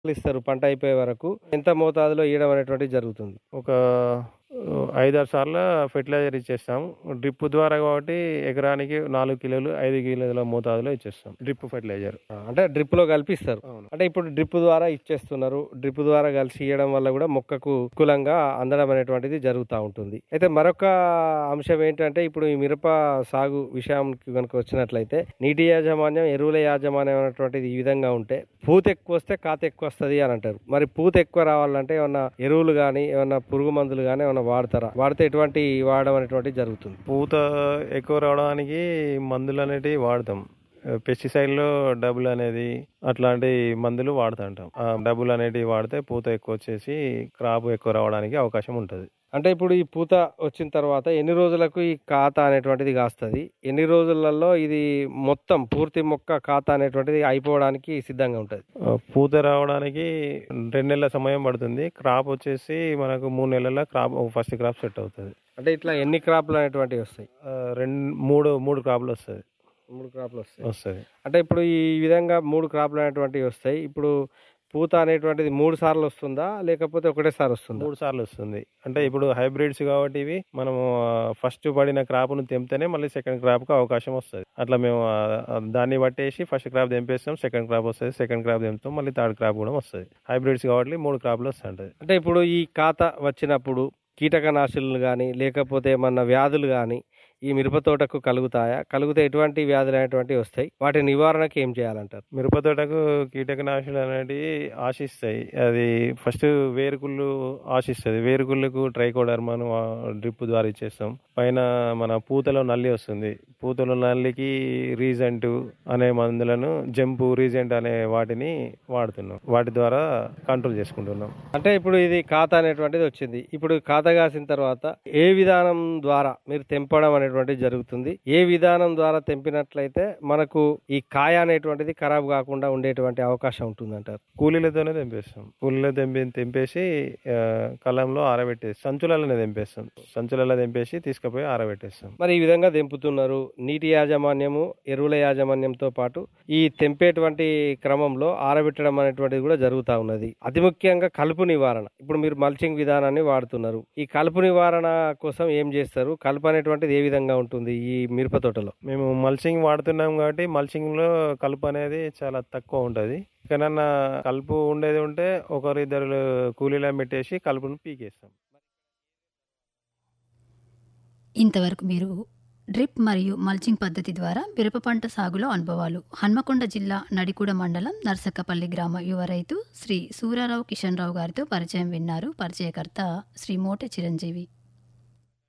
ఇస్తారు పంట అయిపోయే వరకు ఎంత మోతాదులో ఇవ్వడం అనేటువంటిది జరుగుతుంది ఒక ఐదారు సార్లు ఫెర్టిలైజర్ ఇచ్చేస్తాం డ్రిప్ ద్వారా కాబట్టి ఎకరానికి నాలుగు కిలోలు ఐదు కిలోల మోతాదులో ఇచ్చేస్తాం డ్రిప్ ఫెర్టిలైజర్ ఆ, అంటే డ్రిప్ లో కలిపి ఇస్తారు అవును అంటే ఇప్పుడు డ్రిప్ ద్వారా ఇచ్చేస్తున్నారు డ్రిప్ ద్వారా కలిసి ఇవ్వడం వల్ల కూడా మొక్కకు అనుకూలంగా అందడం అనేటువంటిది జరుగుతూ ఉంటుంది అయితే మరొక అంశం ఏంటంటే ఇప్పుడు ఈ మిరప సాగు విషయానికి కనుక వచ్చినట్లయితే నీటి యాజమాన్యం ఎరువుల యాజమాన్యం అనేటువంటిది ఈ విధంగా ఉంటే పూత ఎక్కువ వస్తే కాత ఎక్కువ వస్తుంది అని అంటారు మరి పూత ఎక్కువ రావాలంటే ఏమన్నా ఎరువులు కానీ ఏమన్నా పురుగు మందులు కానీ ఏమన్నా వాడతారా వాడితే ఎటువంటి వాడడం అనేటువంటిది జరుగుతుంది పూత ఎక్కువ రావడానికి మందులు అనేటివి వాడతాం పెస్టిసైడ్లో డబుల్ అనేది అట్లాంటి మందులు వాడుతుంటాం ఆ డబుల్ అనేటివి వాడితే పూత ఎక్కువ వచ్చేసి క్రాప్ ఎక్కువ రావడానికి అవకాశం ఉంటుంది అంటే ఇప్పుడు ఈ పూత వచ్చిన తర్వాత ఎన్ని రోజులకు ఈ ఖాత అనేటువంటిది కాస్తుంది ఎన్ని రోజులలో ఇది మొత్తం పూర్తి మొక్క ఖాత అనేటువంటిది అయిపోవడానికి సిద్ధంగా ఉంటుంది ఆ, పూత రావడానికి రెండు నెలల సమయం పడుతుంది క్రాప్ వచ్చేసి మనకు మూడు నెలల క్రాప్ ఫస్ట్ క్రాప్ సెట్ అవుతుంది అంటే ఇట్లా ఎన్ని క్రాప్లు అనేటువంటివి వస్తాయి ఆ, రెండు మూడు మూడు క్రాప్లు వస్తుంది మూడు క్రాప్లు వస్తాయి వస్తుంది అంటే ఇప్పుడు ఈ విధంగా మూడు క్రాప్లు అనేటువంటివి వస్తాయి ఇప్పుడు పూత అనేటువంటిది మూడు సార్లు వస్తుందా లేకపోతే ఒకటేసారి వస్తుందా మూడు సార్లు వస్తుంది అంటే ఇప్పుడు హైబ్రిడ్స్ కాబట్టి ఇవి మనము ఫస్ట్ పడిన క్రాప్ను తెంపితేనే మళ్ళీ సెకండ్ క్రాప్కి అవకాశం వస్తుంది అట్లా మేము ఆ, ఆ, దాన్ని బట్టేసి ఫస్ట్ క్రాప్ తెంపేస్తాం సెకండ్ క్రాప్ వస్తుంది సెకండ్ క్రాప్ తెంపుతాం మళ్ళీ థర్డ్ క్రాప్ కూడా వస్తుంది హైబ్రిడ్స్ కాబట్టి మూడు క్రాప్లు వస్తుంటది అంటే ఇప్పుడు ఈ ఖాత వచ్చినప్పుడు కీటకనాశులు కానీ లేకపోతే ఏమన్నా వ్యాధులు కానీ ఈ మిరప తోటకు కలుగుతాయా కలిగితే ఎటువంటి వ్యాధులు అనేటువంటివి వస్తాయి వాటి నివారణకి ఏం చేయాలంటారు మిరప తోటకు కీటకనాశులు అనేటివి ఆశిస్తాయి అది ఫస్ట్ వేరుకుళ్ళు ఆశిస్తుంది వేరుకుళ్ళకు ట్రైకోడర్మాను డ్రిప్ ద్వారా ఇచ్చేస్తాం పైన మన పూతలో నల్లి వస్తుంది పూతలో నల్లికి రీజెంట్ అనే మందులను జంపు రీజెంట్ అనే వాటిని వాడుతున్నాం వాటి ద్వారా కంట్రోల్ చేసుకుంటున్నాం అంటే ఇప్పుడు ఇది ఖాతా అనేటువంటిది వచ్చింది ఇప్పుడు ఖాతా కాసిన తర్వాత ఏ విధానం ద్వారా మీరు తెంపడం అనేటువంటిది జరుగుతుంది ఏ విధానం ద్వారా తెంపినట్లయితే మనకు ఈ కాయ అనేటువంటిది ఖరాబ్ కాకుండా ఉండేటువంటి అవకాశం ఉంటుంది అంటారు కూలీలతోనే తెంపేస్తాం కూలీలో తెంపి తెంపేసి ఆ, కలంలో ఆరబెట్టేసి సంచులలో తెంపేస్తాం సంచులలో తెంపేసి తీసుకుపోయి ఆరబెట్టేస్తాం మరి ఈ విధంగా తెంపుతున్నారు నీటి యాజమాన్యము ఎరువుల యాజమాన్యంతో పాటు ఈ తెంపేటువంటి క్రమంలో ఆరబెట్టడం అనేటువంటిది కూడా జరుగుతూ ఉన్నది అతి ముఖ్యంగా కలుపు నివారణ ఇప్పుడు మీరు మల్చింగ్ విధానాన్ని వాడుతున్నారు ఈ కలుపు నివారణ కోసం ఏం చేస్తారు కలుపు అనేటువంటిది ఏ విధంగా ఉంటుంది ఈ మిరప తోటలో మేము మల్చింగ్ వాడుతున్నాం కాబట్టి మల్చింగ్ లో కలుపు అనేది చాలా తక్కువ ఉంటది ఎక్కడన్నా కలుపు ఉండేది ఉంటే ఒకరిద్దరు కూలీలను పెట్టేసి కలుపును పీకేస్తాం ఇంతవరకు మీరు డ్రిప్ మరియు మల్చింగ్ పద్ధతి ద్వారా మిరప పంట సాగులో అనుభవాలు హన్మకొండ జిల్లా నడికూడ మండలం నర్సక్కపల్లి గ్రామ యువ రైతు శ్రీ సూరారావు కిషన్ రావు గారితో పరిచయం విన్నారు పరిచయకర్త శ్రీ మోటె చిరంజీవి